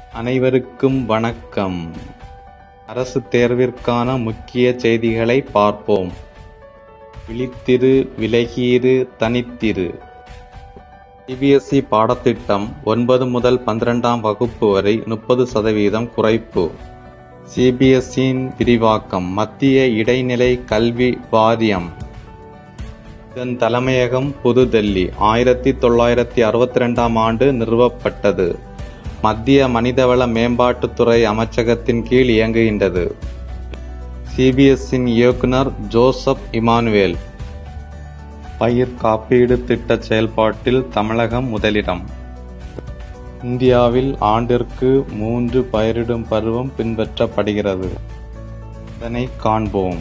அனைவருக்கும் வணக்கம் அரசுத் தேர்விற்கான முக்கிய செய்திகளை பார்ப்போம் விழித்திரு விலகியிரு தனித்திரு சிபிஎஸ்இ பாடத்திட்டம் ஒன்பது முதல் பன்னிரெண்டாம் வகுப்பு வரை முப்பது சதவீதம் குறைப்பு சிபிஎஸ்இயின் விரிவாக்கம் மத்திய இடைநிலை கல்வி வாரியம் இதன் தலைமையகம் புதுடெல்லி ஆயிரத்தி தொள்ளாயிரத்தி அறுபத்தி ரெண்டாம் ஆண்டு நிறுவப்பட்டது மத்திய மனிதவள மேம்பாட்டுத்துறை அமைச்சகத்தின் கீழ் இயங்குகின்றது சிபிஎஸ்இன் இயக்குனர் ஜோசப் இமானுவேல் பயிர் காப்பீடு திட்ட செயல்பாட்டில் தமிழகம் முதலிடம் இந்தியாவில் ஆண்டிற்கு மூன்று பயிரிடும் பருவம் பின்பற்றப்படுகிறது இதனை காண்போம்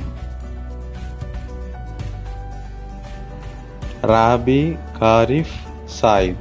ராபி காரிஃப் சாய்த்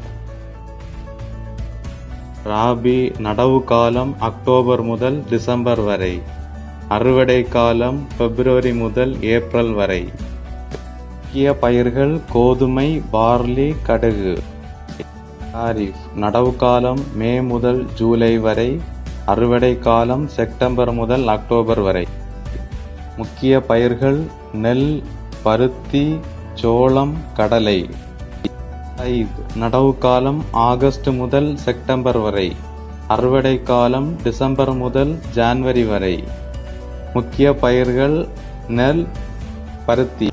ராபி நடவு காலம் அக்டோபர் முதல் டிசம்பர் வரை அறுவடை காலம் பிப்ரவரி முதல் ஏப்ரல் வரை முக்கிய பயிர்கள் கோதுமை பார்லி கடுகு காரிஃப் நடவு காலம் மே முதல் ஜூலை வரை அறுவடை காலம் செப்டம்பர் முதல் அக்டோபர் வரை முக்கிய பயிர்கள் நெல் பருத்தி சோளம் கடலை ஐத் நடவு காலம் ஆகஸ்ட் முதல் செப்டம்பர் வரை அறுவடை காலம் டிசம்பர் முதல் ஜான்வரி வரை முக்கிய பயிர்கள் நெல் பருத்தி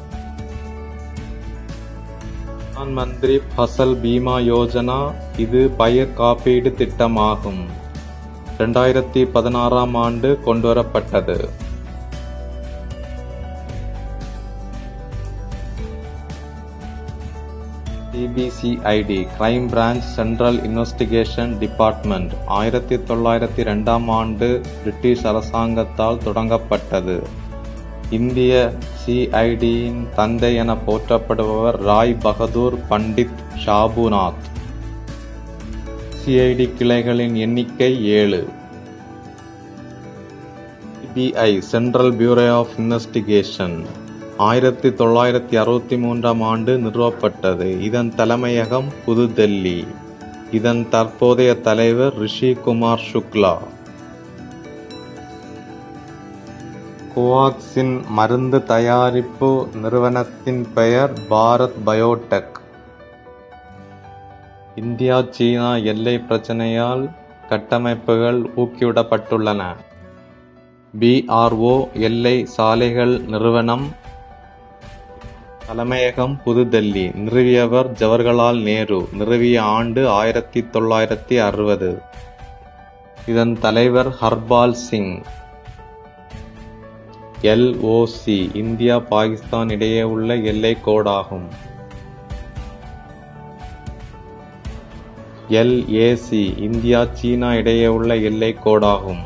பிரதான் மந்திரி ஃபசல் பீமா யோஜனா இது பயிர் காப்பீடு திட்டமாகும் இரண்டாயிரத்தி பதினாறாம் ஆண்டு கொண்டுவரப்பட்டது CBCID crime branch central investigation department ஆயிரத்தி தொள்ளாயிரத்தி ரெண்டாம் ஆண்டு பிரிட்டிஷ் அரசாங்கத்தால் தொடங்கப்பட்டது இந்திய சிஐடியின் தந்தை என போற்றப்படுபவர் ராய் பகதூர் பண்டித் ஷாபுநாத் சிஐடி கிளைகளின் எண்ணிக்கை ஏழு CBI central bureau of investigation ஆயிரத்தி தொள்ளாயிரத்தி அறுபத்தி மூன்றாம் ஆண்டு நிறுவப்பட்டது இதன் தலைமையகம் புதுடெல்லி இதன் தற்போதைய தலைவர் ரிஷி குமார் சுக்லா கோவாக்சின் மருந்து தயாரிப்பு நிறுவனத்தின் பெயர் பாரத் பயோடெக் இந்தியா சீனா எல்லை பிரச்சனையால் கட்டமைப்புகள் ஊக்கிவிடப்பட்டுள்ளன பிஆர்ஓ எல்லை சாலைகள் நிறுவனம் தலைமையகம் புதுடெல்லி நிறுவியவர் ஜவஹர்லால் நேரு நிறுவிய ஆண்டு ஆயிரத்தி தொள்ளாயிரத்தி அறுபது இதன் தலைவர் ஹர்பால் சிங் எல்ஓசி இந்தியா பாகிஸ்தான் இடையே உள்ள எல்லை கோடாகும் எல்ஏசி இந்தியா சீனா இடையே உள்ள எல்லை கோடாகும்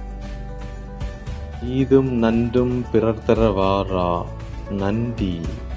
ஈதும் நன்றும் பிறர் தர வாரா நன்றி